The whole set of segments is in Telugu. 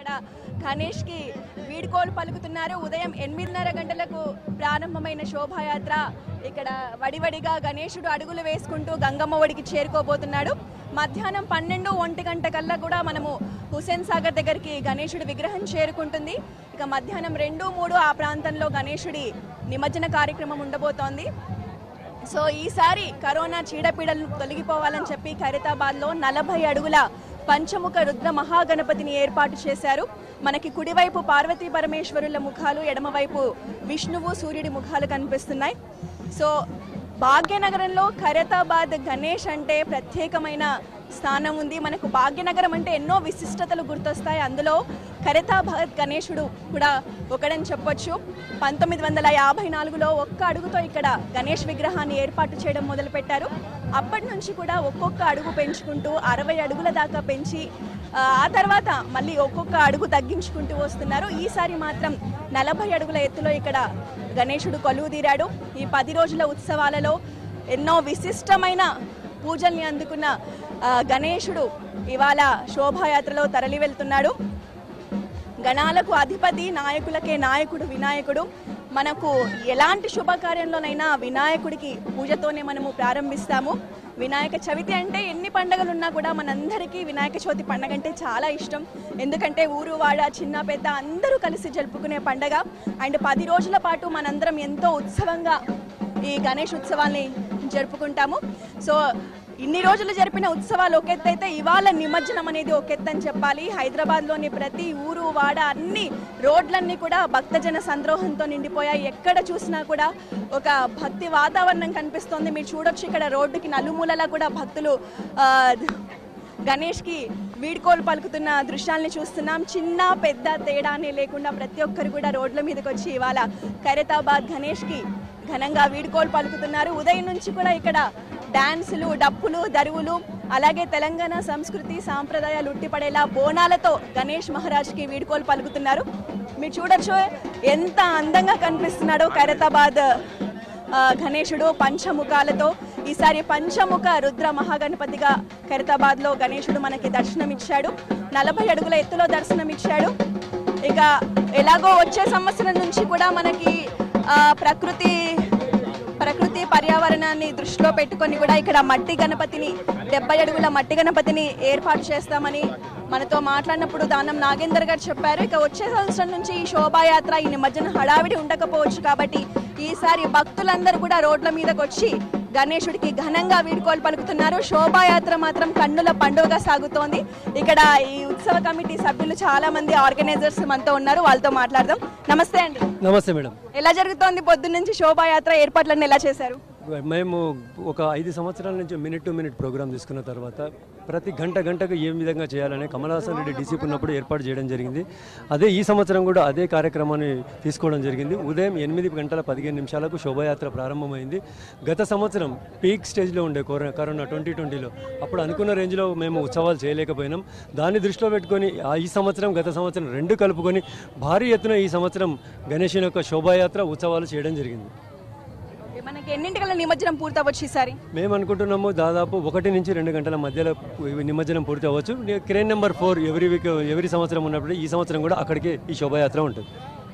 ఇక్కడ గణేష్ కి వీడ్కోలు పలుకుతున్నారు ఉదయం ఎనిమిదిన్నర గంటలకు ప్రారంభమైన శోభాయాత్ర ఇక్కడ వడివడిగా గణేశుడు అడుగులు వేసుకుంటూ గంగమ్మ ఒడికి చేరుకోబోతున్నాడు మధ్యాహ్నం పన్నెండు ఒంటి గంట కల్లా కూడా మనము హుసేన్ సాగర్ దగ్గరికి గణేశుడి విగ్రహం చేరుకుంటుంది ఇక మధ్యాహ్నం రెండు మూడు ఆ ప్రాంతంలో గణేశుడి నిమజ్జన కార్యక్రమం ఉండబోతోంది సో ఈసారి కరోనా చీడపీడలను తొలగిపోవాలని చెప్పి ఖైరతాబాద్లో నలభై అడుగుల పంచముఖ రుద్ర మహాగణపతిని ఏర్పాటు చేశారు మనకి కుడివైపు పార్వతీ పరమేశ్వరుల ముఖాలు ఎడమవైపు విష్ణువు సూర్యుడి ముఖాలు కనిపిస్తున్నాయి సో భాగ్యనగరంలో ఖైరతాబాద్ గణేష్ అంటే ప్రత్యేకమైన స్థానం ఉంది మనకు భాగ్యనగరం అంటే ఎన్నో విశిష్టతలు గుర్తొస్తాయి అందులో ఖైరతాబాద్ గణేశుడు కూడా ఒకడని చెప్పొచ్చు పంతొమ్మిది వందల యాభై నాలుగులో ఒక్క అడుగుతో ఇక్కడ గణేష్ విగ్రహాన్ని ఏర్పాటు చేయడం మొదలుపెట్టారు అప్పటి నుంచి కూడా ఒక్కొక్క అడుగు పెంచుకుంటూ అరవై అడుగుల దాకా పెంచి ఆ ఆ తర్వాత మళ్ళీ ఒక్కొక్క అడుగు తగ్గించుకుంటూ వస్తున్నారు ఈసారి మాత్రం నలభై అడుగుల ఎత్తులో ఇక్కడ గణేశుడు కొలువు తీరాడు ఈ పది రోజుల ఉత్సవాలలో ఎన్నో విశిష్టమైన పూజల్ని అందుకున్న ఆ, గణేశుడు ఇవాళ శోభాయాత్రలో తరలి వెళ్తున్నాడు గణాలకు అధిపతి నాయకులకే నాయకుడు వినాయకుడు మనకు ఎలాంటి శుభకార్యంలోనైనా వినాయకుడికి పూజతోనే మనము ప్రారంభిస్తాము వినాయక చవితి అంటే ఎన్ని పండుగలు ఉన్నా కూడా మనందరికీ వినాయక చవితి పండగ అంటే చాలా ఇష్టం ఎందుకంటే ఊరు వాడ చిన్న పెద్ద అందరూ కలిసి జరుపుకునే పండగ అండ్ పది రోజుల పాటు మనందరం ఎంతో ఉత్సవంగా ఈ గణేష్ ఉత్సవాల్ని జరుపుకుంటాము సో ఇన్ని రోజులు జరిపిన ఉత్సవాలు ఒక ఎత్తు అయితే ఇవాళ నిమజ్జనం అనేది ఒక ఎత్తు అని చెప్పాలి హైదరాబాద్లోని ప్రతి ఊరు వాడ అన్ని రోడ్లన్నీ కూడా భక్తజన సంద్రోహంతో నిండిపోయాయి ఎక్కడ చూసినా కూడా ఒక భక్తి వాతావరణం కనిపిస్తోంది మీరు చూడొచ్చు ఇక్కడ రోడ్డుకి నలుమూలలా కూడా భక్తులు ఆ, గణేష్కి వీడ్కోలు పలుకుతున్న దృశ్యాల్ని చూస్తున్నాం చిన్న పెద్ద తేడానే లేకుండా ప్రతి ఒక్కరు కూడా రోడ్ల మీదకి వచ్చి ఇవాళ ఖైరతాబాద్ గణేష్కి ఘనంగా వీడ్కోలు పలుకుతున్నారు ఉదయం నుంచి కూడా ఇక్కడ డాన్సులు డప్పులు దరువులు అలాగే తెలంగాణ సంస్కృతి సాంప్రదాయాలు ఉట్టిపడేలా బోనాలతో గణేష్ మహారాజ్కి వీడ్కోలు పలుకుతున్నారు మీరు చూడొచ్చు ఎంత అందంగా కనిపిస్తున్నాడో ఖైరతాబాద్ ఆ, గణేశుడు పంచముఖాలతో ఈసారి పంచముఖ రుద్ర మహాగణపతిగా ఖైరతాబాద్ లో గణేశుడు మనకి దర్శనమిచ్చాడు నలభై అడుగుల ఎత్తులో దర్శనమిచ్చాడు ఇక ఎలాగో వచ్చే సంవత్సరం నుంచి కూడా మనకి ఆ, ప్రకృతి ప్రకృతి పర్యావరణాన్ని దృష్టిలో పెట్టుకొని కూడా ఇక్కడ మట్టి గణపతిని డెబ్బై అడుగుల మట్టి గణపతిని ఏర్పాటు చేస్తామని మనతో మాట్లాడినప్పుడు దానం నాగేందర్ గారు చెప్పారు ఇక వచ్చే సంవత్సరం నుంచి ఈ శోభాయాత్ర ఈ నిమజ్జన హడావిడి ఉండకపోవచ్చు కాబట్టి ఈసారి భక్తులందరూ కూడా రోడ్ల మీదకి వచ్చి గణేశుడికి ఘనంగా వీడ్కోలు పలుకుతున్నారు శోభాయాత్ర మాత్రం కన్నుల పండుగగా సాగుతోంది ఇక్కడ ఈ ఉత్సవ కమిటీ సభ్యులు చాలా మంది ఆర్గనైజర్స్ మనతో ఉన్నారు వాళ్ళతో మాట్లాడదాం నమస్తే అండి నమస్తే మేడం ఎలా జరుగుతోంది పొద్దున్న నుంచి శోభాయాత్ర ఏర్పాట్లన్నీ ఎలా చేశారు మేము ఒక ఐదు సంవత్సరాల నుంచి మినిట్ టు మినిట్ ప్రోగ్రామ్ తీసుకున్న తర్వాత ప్రతి గంట గంటకు ఏ విధంగా చేయాలని కమలాసన్ రెడ్డి డీసీపీ ఉన్నప్పుడు ఏర్పాటు చేయడం జరిగింది అదే ఈ సంవత్సరం కూడా అదే కార్యక్రమాన్ని తీసుకోవడం జరిగింది ఉదయం ఎనిమిది గంటల పదిహేను నిమిషాలకు శోభాయాత్ర ప్రారంభమైంది గత సంవత్సరం పీక్ స్టేజ్లో ఉండే కరోనా కరోనా ట్వంటీ ట్వంటీలో అప్పుడు అనుకున్న రేంజ్లో మేము ఉత్సవాలు చేయలేకపోయినాం దాన్ని దృష్టిలో పెట్టుకొని ఆ ఈ సంవత్సరం గత సంవత్సరం రెండు కలుపుకొని భారీ ఎత్తున ఈ సంవత్సరం గణేషుని యొక్క శోభాయాత్ర ఉత్సవాలు చేయడం జరిగింది ఓకే, మనకి ఎన్నింటికల్లా నిమజ్జనం పూర్తవచ్చు ఈసారి మేము అనుకుంటున్నాము దాదాపు ఒకటి నుంచి రెండు గంటల మధ్యలో నిమజ్జనం పూర్తి అవ్వచ్చు క్రేన్ నెంబర్ ఫోర్ ఎవరి వీక్ ఎవరి సంవత్సరం ఉన్నప్పుడు ఈ సంవత్సరం కూడా అక్కడికి ఈ శోభాయాత్ర ఉంటుంది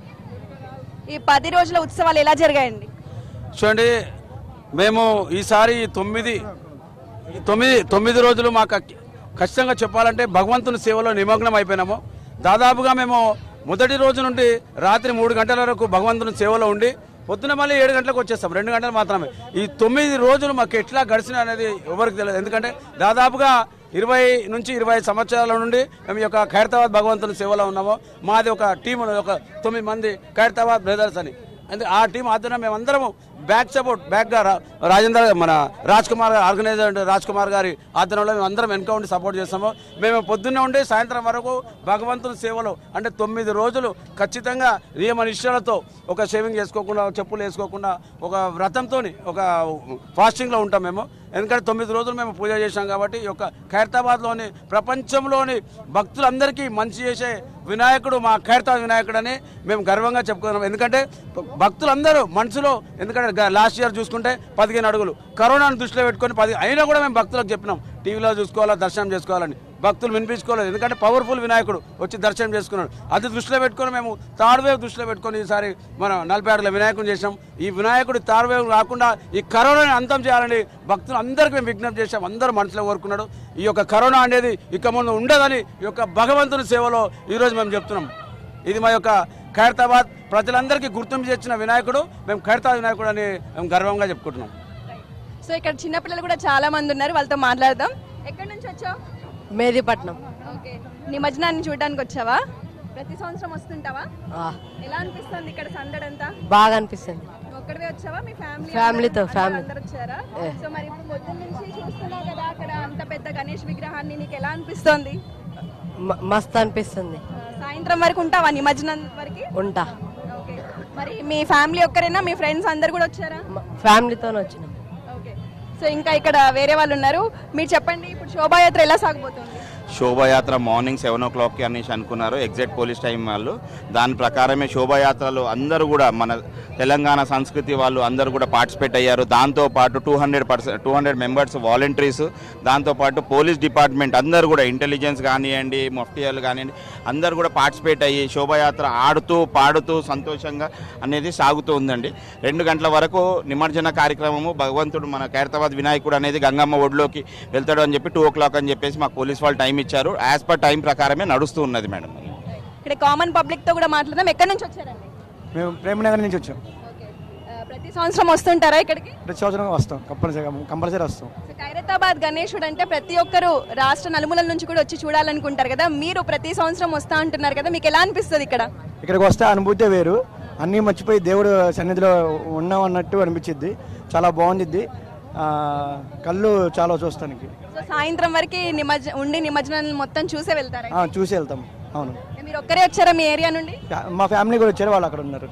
ఈ పది రోజుల ఉత్సవాలు ఎలా జరిగాయండి చూడండి మేము ఈసారి తొమ్మిది తొమ్మిది తొమ్మిది రోజులు మాకు ఖచ్చితంగా చెప్పాలంటే భగవంతుని సేవలో నిమగ్నం అయిపోయినాము దాదాపుగా మేము మొదటి రోజు నుండి రాత్రి మూడు గంటల వరకు భగవంతుని సేవలో ఉండి పొద్దున మళ్ళీ ఏడు గంటలకు వచ్చేస్తాం రెండు గంటలు మాత్రమే ఈ తొమ్మిది రోజులు మాకు ఎట్లా గడిచిన అనేది ఎవరికి తెలియదు ఎందుకంటే దాదాపుగా ఇరవై నుంచి ఇరవై సంవత్సరాల నుండి మేము ఈ యొక్క ఖైరతాబాద్ భగవంతుని సేవలో ఉన్నాము మాది ఒక టీం ఉన్నది, ఒక తొమ్మిది మంది ఖైరతాబాద్ బ్రదర్స్ అని అంటే ఆ టీం ఆధ్వర్యంలో మేమందరము బ్యాక్ సపోర్ట్ బ్యాక్గా రా- రాజేందర్ మన రాజ్ కుమార్ ఆర్గనైజర్ రాజ్ కుమార్ గారి ఆధ్వర్యంలో మేము అందరం వెనక ఉండి సపోర్ట్ చేస్తాము మేము పొద్దున్నే ఉండి సాయంత్రం వరకు భగవంతుని సేవలో అంటే తొమ్మిది రోజులు ఖచ్చితంగా నియమ నిష్ఠలతో ఒక షేవింగ్ చేసుకోకుండా చెప్పులు వేసుకోకుండా ఒక వ్రతంతో ఒక ఫాస్టింగ్లో ఉంటాం మేము ఎందుకంటే తొమ్మిది రోజులు మేము పూజ చేశాం కాబట్టి ఈ యొక్క ఖైరతాబాద్లోని ప్రపంచంలోని భక్తులందరికీ మంచి చేసే వినాయకుడు మా ఖైరతాబాద్ వినాయకుడు అని మేము గర్వంగా చెప్పుకున్నాం ఎందుకంటే భక్తులందరూ మనసులో ఎందుకంటే గ- లాస్ట్ ఇయర్ చూసుకుంటే పదిహేను అడుగులు కరోనాను దృష్టిలో పెట్టుకొని పది అయినా కూడా మేము భక్తులకు చెప్పినాం టీవీలో చూసుకోవాలా దర్శనం చేసుకోవాలని భక్తులు వినిపించుకోలేదు ఎందుకంటే పవర్ఫుల్ వినాయకుడు వచ్చి దర్శనం చేసుకున్నాడు అది దృష్టిలో పెట్టుకొని మేము థర్డ్ వేవ్ దృష్టిలో పెట్టుకొని ఈసారి మనం నలభై ఆరులో వినాయకుడు చేసాం ఈ వినాయకుడు థర్డ్ వేవ్ రాకుండా ఈ కరోనాని అంతం చేయాలని భక్తులు అందరికీ మేము విజ్ఞప్తి చేసాం అందరూ మనసులో కోరుకున్నాడు ఈ యొక్క కరోనా అనేది ఇక ముందు ఉండదని ఈ యొక్క భగవంతుని సేవలో ఈరోజు మేము చెప్తున్నాం ఇది మా యొక్క ఖైరతాబాద్ ప్రజలందరికీ గుర్తింపు తెచ్చిన వినాయకుడు మేము ఖైరతాబాద్ వినాయకుడు అని మేము గర్వంగా చెప్పుకుంటున్నాం సో ఇక్కడ చిన్నపిల్లలు కూడా చాలా మంది ఉన్నారు వాళ్ళతో మాట్లాడదాం ఎక్కడి నుంచి వచ్చావు మేదీపట్నం ఓకే నిమజ్జనాన్ని చూడడానికి వచ్చావా ప్రతి సంవత్సరం వస్తుంటావా ఆ, ఎలా అనిపిస్తుంది ఇక్కడ సందడంతా బాగా అనిపిస్తుంది నువ్వు ఒక్కడివే వచ్చావా మీ ఫ్యామిలీ ఫ్యామిలీతో, అందరూ- ఫ్యామిలీ. అందరూ వచ్చారా సో మరి ఇప్పుడు పొద్దున్న నుంచి చూస్తున్నావు కదా అక్కడ అంత పెద్ద గణేష్ విగ్రహాన్ని నీకు ఎలా అనిపిస్తోంది మ- మస్తు అనిపిస్తుంది ఆ, సాయంత్రం వరకు ఉంటావా నిమజ్జనం వరకు ఉంటా ఓకే మరి మీ ఫ్యామిలీ ఒక్కరేనా మీ ఫ్రెండ్స్ అందరు కూడా వచ్చారా మ- ఫ్యామిలీతోనే వచ్చినాం ఓకే సో ఇంకా ఇక్కడ వేరే వాళ్ళు ఉన్నారు మీరు చెప్పండి ఇప్పుడు శోభాయాత్ర ఎలా సాగబోతుంది శోభాయాత్ర మార్నింగ్ సెవెన్ ఓ క్లాక్కి అనేసి అనుకున్నారు ఎగ్జాక్ట్ పోలీస్ టైం వాళ్ళు దాని ప్రకారమే శోభాయాత్రలు అందరూ కూడా మన తెలంగాణ సంస్కృతి వాళ్ళు అందరూ కూడా పార్టిసిపేట్ అయ్యారు దాంతోపాటు two hundred percent two hundred members volunteers దాంతోపాటు పోలీస్ డిపార్ట్మెంట్ అందరూ కూడా ఇంటెలిజెన్స్ కానివ్వండి మఫ్టియాలు కానివ్వండి అందరూ కూడా పార్టిసిపేట్ అయ్యి శోభాయాత్ర ఆడుతూ పాడుతూ సంతోషంగా అనేది సాగుతూ ఉందండి రెండు గంటల వరకు నిమజ్జన కార్యక్రమము భగవంతుడు మన ఖైరతాబాద్ వినాయకుడు అనేది గంగమ్మ ఒడిలోకి వెళ్తాడు అని చెప్పి టూ ఓ క్లాక్ అని చెప్పేసి మాకు పోలీస్ వాళ్ళు టైం ఇచ్చారు యాజ్ పర్ టైం ప్రకారమే నడుస్తూ ఉన్నది మేడం ఇక్కడ కామన్ పబ్లిక్ తో కూడా మాట్లాడదాం ఎక్కడి నుంచి వచ్చారండి మేము ప్రేమనగర్ నుంచి వచ్చాం ఓకే ఆ, ప్రతి సంవత్సరం వస్తుంటారా ఇక్కడికి ప్రతి సంవత్సరం వస్తాం కంపల్సరీగా కంపల్సరీ వస్తాం సో ఖైరతాబాద్ గణేశుడు అంటే ప్రతి ఒక్కరు రాష్ట్ర నలుమూలల నుంచి కూడా వచ్చి చూడాలనుకుంటారు కదా మీరు ప్రతి సంవత్సరం వస్తా అంటున్నారు కదా మీకు ఎలా అనిపిస్తుంది ఇక్కడ ఇక్కడికి వస్తే అనుభూతే వేరు అన్నీ మర్చిపోయి దేవుడు సన్నిధిలో ఉన్నాం అన్నట్టు అనిపించిద్ది చాలా బాగుండిద్ది ఆ, కళ్ళు చాలా చూస్తానికి సో సాయంత్రం వరకు నిమజ్జ ఉండి నిమజ్జనాన్ని మొత్తం చూసే వెళ్తారా ఆ, చూసి వెళ్తాం అవును మీరు ఒక్కరే వచ్చారా మీ ఏరియా నుండి ఫ్యా- మా ఫ్యామిలీ కూడా వచ్చారు వాళ్ళు అక్కడ ఉన్నారు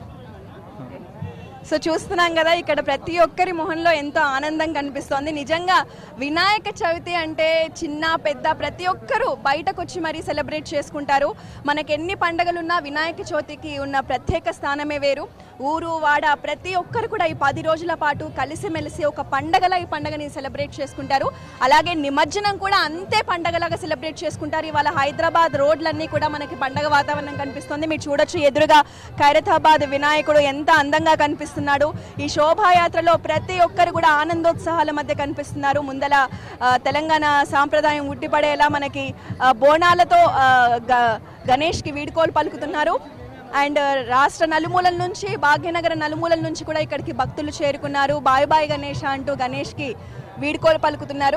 సో చూస్తున్నాం కదా ఇక్కడ ప్రతి ఒక్కరి మొహంలో ఎంతో ఆనందం కనిపిస్తోంది నిజంగా వినాయక చవితి అంటే చిన్న పెద్ద ప్రతి ఒక్కరూ బయటకు వచ్చి మరీ సెలబ్రేట్ చేసుకుంటారు మనకి ఎన్ని పండగలున్నా వినాయక చవితికి ఉన్న ప్రత్యేక స్థానమే వేరు ఊరు వాడ ప్రతి ఒక్కరు కూడా ఈ పది రోజుల పాటు కలిసిమెలిసి ఒక పండగలా ఈ పండగని సెలబ్రేట్ చేసుకుంటారు అలాగే నిమజ్జనం కూడా అంతే పండగలాగా సెలబ్రేట్ చేసుకుంటారు ఇవాళ హైదరాబాద్ రోడ్లన్నీ కూడా మనకి పండగ వాతావరణం కనిపిస్తుంది మీరు చూడొచ్చు ఎదురుగా ఖైరతాబాద్ వినాయకుడు ఎంత అందంగా కనిపిస్తున్నాడు ఈ శోభాయాత్రలో ప్రతి ఒక్కరు కూడా ఆనందోత్సాహాల మధ్య కనిపిస్తున్నారు ముందల ఆ, తెలంగాణ సాంప్రదాయం ఉట్టిపడేలా మనకి ఆ, బోనాలతో ఆ, గ- గణేష్కి వీడుకోలు పలుకుతున్నారు అండ్ రాష్ట్ర నలుమూలల నుంచి భాగ్యనగర నలుమూలల నుంచి కూడా ఇక్కడికి భక్తులు చేరుకున్నారు బాయ్ బాయ్ గణేష్ అంటూ గణేష్కి వీడుకోలు పలుకుతున్నారు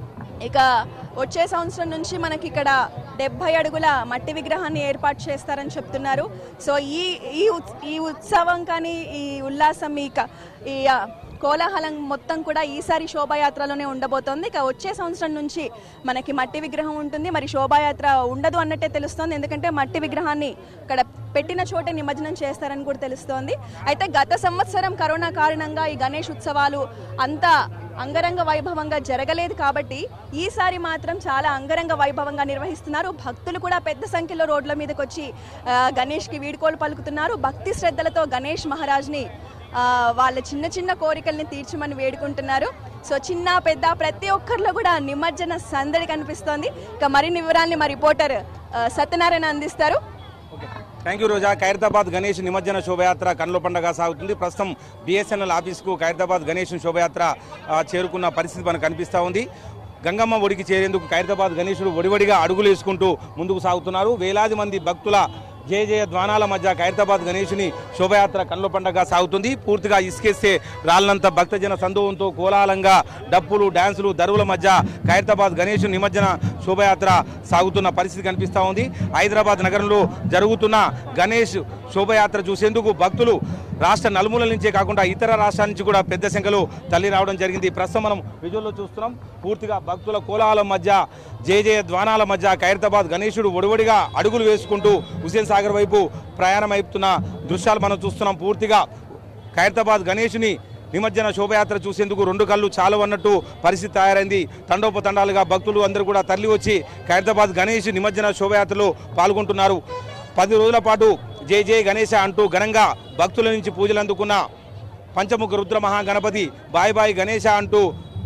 ఇక వచ్చే సంవత్సరం నుంచి మనకి ఇక్కడ డెబ్బై అడుగుల మట్టి విగ్రహాన్ని ఏర్పాటు చేస్తారని చెప్తున్నారు సో ఈ ఈ ఉత్- ఈ ఉత్సవం కానీ ఈ ఉల్లాసం ఈ క- ఈ ఆ, కోలాహలం మొత్తం కూడా ఈసారి శోభాయాత్రలోనే ఉండబోతోంది ఇక వచ్చే సంవత్సరం నుంచి మనకి మట్టి విగ్రహం ఉంటుంది మరి శోభాయాత్ర ఉండదు అన్నట్టే తెలుస్తోంది ఎందుకంటే మట్టి విగ్రహాన్ని ఇక్కడ పెట్టిన చోటే నిమజ్జనం చేస్తారని కూడా తెలుస్తోంది అయితే గత సంవత్సరం కరోనా కారణంగా ఈ గణేష్ ఉత్సవాలు అంత అంగరంగ వైభవంగా జరగలేదు కాబట్టి ఈసారి మాత్రం చాలా అంగరంగ వైభవంగా నిర్వహిస్తున్నారు భక్తులు కూడా పెద్ద సంఖ్యలో రోడ్ల మీదకి వచ్చి ఆ, గణేష్కి వీడుకోలు పలుకుతున్నారు భక్తి శ్రద్ధలతో గణేష్ మహారాజ్ని ఆ, వాళ్ళ చిన్న చిన్న కోరికల్ని తీర్చమని వేడుకుంటున్నారు సో చిన్న పెద్ద ప్రతి ఒక్కరిలో కూడా నిమజ్జన సందడి కనిపిస్తోంది ఇక మరిన్ని వివరాల్ని మా రిపోర్టర్ ఆ, సత్యనారాయణ అందిస్తారు థ్యాంక్ యూ రోజా ఖైరతాబాద్ గణేష్ నిమజ్జన శోభయాత్ర కన్నుల పండుగ సాగుతుంది ప్రస్తుతం బిఎస్ఎన్ఎల్ ఆఫీస్కు ఖైరతాబాద్ గణేష్ శోభయాత్ర ఆ, చేరుకున్న పరిస్థితి మనకు కనిపిస్తూ ఉంది గంగమ్మ ఒడికి చేరేందుకు ఖైరతాబాద్ గణేశుడు ఒడివడిగా అడుగులు వేసుకుంటూ ముందుకు సాగుతున్నారు వేలాది మంది భక్తుల జయ జయ ద్వానాల మధ్య ఖైరతాబాద్ గణేషుని శోభయాత్ర కన్నుల పండుగ సాగుతుంది పూర్తిగా ఇసుకేస్తే రాళ్ళంత భక్తజన సందోహంతో కోలాహలంగా డప్పులు డ్యాన్సులు దరువుల మధ్య ఖైరతాబాద్ గణేష్ నిమజ్జన శోభయాత్ర సాగుతున్న పరిస్థితి కనిపిస్తూ ఉంది హైదరాబాద్ నగరంలో జరుగుతున్న గణేష్ శోభయాత్ర చూసేందుకు భక్తులు రాష్ట్ర నలుమూలల నుంచే కాకుండా ఇతర రాష్ట్రాల నుంచి కూడా పెద్ద సంఖ్యలో తల్లి రావడం జరిగింది ప్రస్తుతం మనం విజువల్లో చూస్తున్నాం పూర్తిగా భక్తుల కోలాహలం మధ్య జయ జయ ద్వానాల మధ్య ఖైరతాబాద్ గణేశుడు ఒడివడిగా అడుగులు వేసుకుంటూ హుసేన్ సాగర్ వైపు ప్రయాణం అయిపుతున్న దృశ్యాలు మనం చూస్తున్నాం పూర్తిగా ఖైరతాబాద్ గణేషుని నిమజ్జన శోభయాత్ర చూసేందుకు రెండు కళ్ళు చాలు అన్నట్టు పరిస్థితి తయారైంది తండోపతండాలుగా భక్తులు అందరూ కూడా తరలి వచ్చి ఖైరతాబాద్ గణేష్ నిమజ్జన శోభయాత్రలో పాల్గొంటున్నారు పది రోజుల పాటు జై జై గణేశ అంటూ ఘనంగా భక్తుల నుంచి పూజలు అందుకున్న పంచముఖ రుద్ర మహాగణపతి బాయ్ బాయ్ గణేశ అంటూ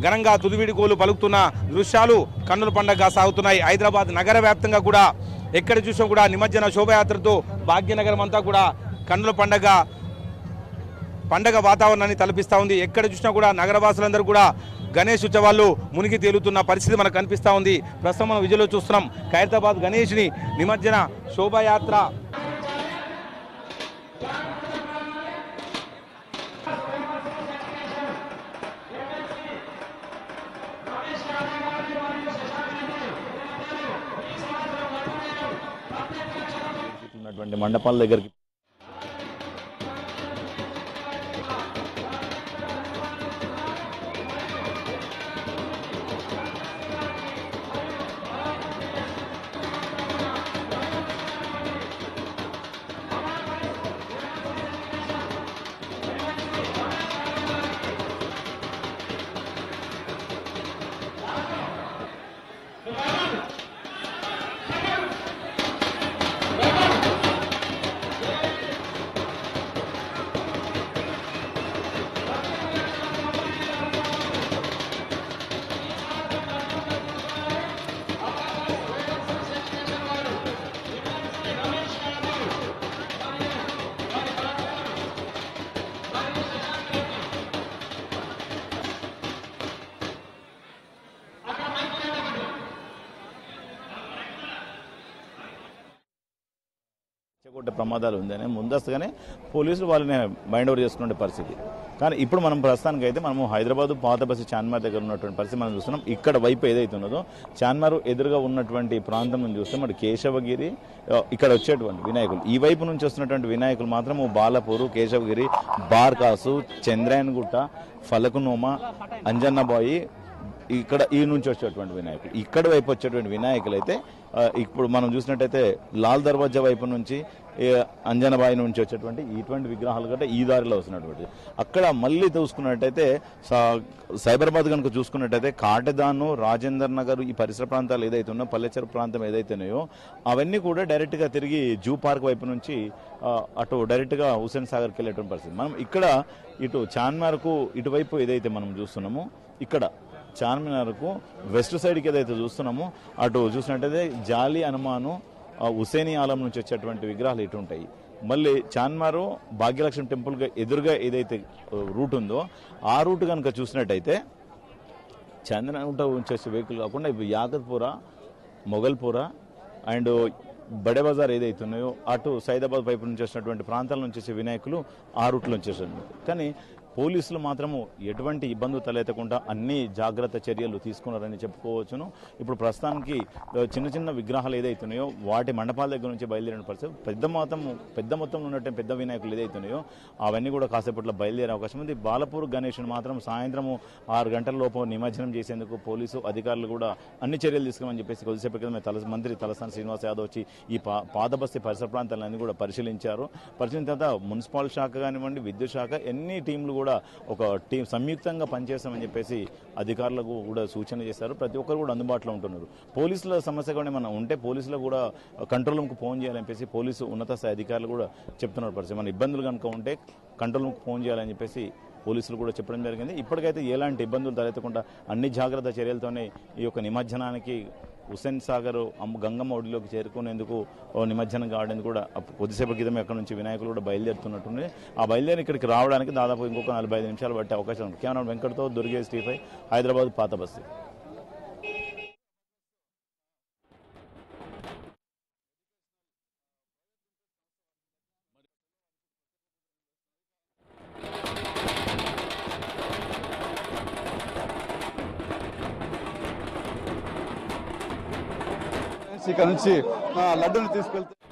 ఘనంగా తుదివిడికోలు పలుకుతున్న దృశ్యాలు కన్నుల పండగగా సాగుతున్నాయి హైదరాబాద్ నగర వ్యాప్తంగా కూడా ఎక్కడ చూసినా కూడా నిమజ్జన శోభయాత్రతో భాగ్యనగరం అంతా కూడా కన్నుల పండగ పండగ వాతావరణాన్ని తలపిస్తూ ఉంది ఎక్కడ చూసినా కూడా నగరవాసులందరూ కూడా గణేష్ ఉత్సవాల్లో మునిగి తేలుతున్న పరిస్థితి మనకు కనిపిస్తూ ఉంది ప్రస్తుతం మనం విజయలో చూస్తున్నాం ఖైరతాబాద్ గణేష్ని నిమజ్జన శోభాయాత్ర ఉన్నటువంటి మండపాల దగ్గరికి చెగొట్టే ప్రమాదాలు ఉందని ముందస్తుగానే పోలీసులు వాళ్ళని మైండ్ ఓవర్ చేసుకునే పరిస్థితి కానీ ఇప్పుడు మనం ప్రస్తుతానికి అయితే మనము హైదరాబాద్ పాత బస్సు చాన్మార్ దగ్గర ఉన్నటువంటి పరిస్థితి మనం చూస్తున్నాం ఇక్కడ వైపు ఏదైతే ఉన్నదో చాన్మార్ ఎదురుగా ఉన్నటువంటి ప్రాంతం నుంచి చూస్తే మరి కేశవగిరి ఆ, ఇక్కడ వచ్చేటువంటి వినాయకులు ఈ వైపు నుంచి వస్తున్నటువంటి వినాయకులు మాత్రము బాలపూరు కేశవగిరి బార్కాసు చంద్రాయనగుట్ట ఫలకునోమ అంజన్నబాయి ఇక్కడ ఈ నుంచి వచ్చేటువంటి వినాయకులు ఇక్కడ వైపు వచ్చేటువంటి వినాయకులు అయితే ఆ, ఇప్పుడు మనం చూసినట్టయితే లాల్ దర్వాజా వైపు నుంచి ఏ, అంజనబాయి నుంచి వచ్చేటువంటి ఇటువంటి విగ్రహాలు గట్రా ఈ దారిలో వస్తున్నటువంటి అక్కడ మళ్ళీ చూసుకున్నట్టయితే సా- సైబరాబాద్ కనుక చూసుకున్నట్టయితే కాటదాను రాజేందర్ నగర్ ఈ పరిసర ప్రాంతాలు ఏదైతే ఉన్నాయో పల్లెచెరు ప్రాంతం ఏదైతే ఉన్నాయో అవన్నీ కూడా డైరెక్ట్గా తిరిగి జూ పార్క్ వైపు నుంచి ఆ, అటు డైరెక్ట్గా హుసేన్ సాగర్కి వెళ్ళేటువంటి పరిస్థితి మనం ఇక్కడ ఇటు చాన్మార్కు ఇటువైపు ఏదైతే మనం చూస్తున్నామో ఇక్కడ చార్మినార్కు వెస్ట్ సైడ్కి ఏదైతే చూస్తున్నామో అటు చూసినట్టయితే జాలి హనుమాను ఆ హుసేని ఆలం నుంచి వచ్చేటువంటి విగ్రహాలు ఇటు ఉంటాయి మళ్ళీ చాన్మారు భాగ్యలక్ష్మి టెంపుల్గా ఎదురుగా ఏదైతే ఆ, రూట్ ఉందో ఆ రూట్ కనుక చూసినట్టయితే చంద్రగుంట వచ్చేసి వెహికల్ కాకుండా ఇప్పుడు యాగత్పుర మొగల్పుర అండ్ బడే బజార్ ఏదైతే ఉన్నాయో అటు సైదాబాద్ వైపు నుంచి వచ్చినటువంటి ప్రాంతాల నుంచి వచ్చే వినాయకులు ఆ రూట్లో వచ్చేసారు కానీ పోలీసులు మాత్రము ఎటువంటి ఇబ్బందులు తలెత్తకుండా అన్ని జాగ్రత్త చర్యలు తీసుకున్నారని చెప్పుకోవచ్చును ఇప్పుడు ప్రస్తుతానికి ఆ, చిన్న చిన్న విగ్రహాలు ఏదైతే ఉన్నాయో వాటి మండపాల దగ్గర నుంచి బయలుదేరిన పరిస్థితి పెద్ద మొత్తం పెద్ద మొత్తంలో ఉన్నటువంటి పెద్ద వినాయకులు ఏదైతే ఉన్నాయో అవన్నీ కూడా కాసేపట్లో బయలుదేరే అవకాశం ఉంది బాలపూర్ గణేష్ను మాత్రం సాయంత్రము ఆరు గంటల లోపు నిమజ్జనం చేసేందుకు పోలీసు అధికారులు కూడా అన్ని చర్యలు తీసుకోమని చెప్పేసి కొద్దిసేపు క్రితమే తల మంత్రి తలసాని శ్రీనివాస్ యాదవ్ వచ్చి ఈ పా పాతబస్తీ పరిసర ప్రాంతాలన్నీ కూడా పరిశీలించారు పరిశీలించిన తర్వాత మున్సిపల్ శాఖ కానివ్వండి విద్యుత్ శాఖ ఎన్ని టీంలు కూడా ఒక టీం సంయుక్తంగా పనిచేస్తామని చెప్పేసి అధికారులకు కూడా సూచన చేశారు ప్రతి ఒక్కరు కూడా అందుబాటులో ఉంటున్నారు పోలీసుల సమస్య కూడా ఏమైనా ఉంటే పోలీసులు కూడా కంట్రోల్ రూమ్కి ఫోన్ చేయాలని చెప్పేసి పోలీసు ఉన్నత స్థాయి అధికారులు కూడా చెప్తున్నారు పరిస్థితి మన ఇబ్బందులు కనుక ఉంటే కంట్రోల్ రూమ్కి ఫోన్ చేయాలని చెప్పేసి పోలీసులు కూడా చెప్పడం జరిగింది ఇప్పటికైతే ఎలాంటి ఇబ్బందులు తలెత్తకుండా అన్ని జాగ్రత్త చర్యలతోనే ఈ యొక్క నిమజ్జనానికి హుస్సేన్ సాగర్ అమ్మ గంగమ్మ ఒడిలోకి చేరుకునేందుకు ఓ నిమజ్జనం కావడానికి కూడా అప్పు- కొద్దిసేపు క్రితం అక్కడ నుంచి వినాయకులు కూడా బయలుదేరుతున్నట్టుంది ఆ బయలుదేరి ఇక్కడికి రావడానికి దాదాపు ఇంకొక నలభై ఐదు నిమిషాలు పట్టే అవకాశం ఉంది కేవలం వెంకట్తో దుర్గేష్ టీఫై హైదరాబాద్ పాత బస్తీ ఇక్కడ నుంచి ఆ, లడ్డూని తీసుకెళ్తే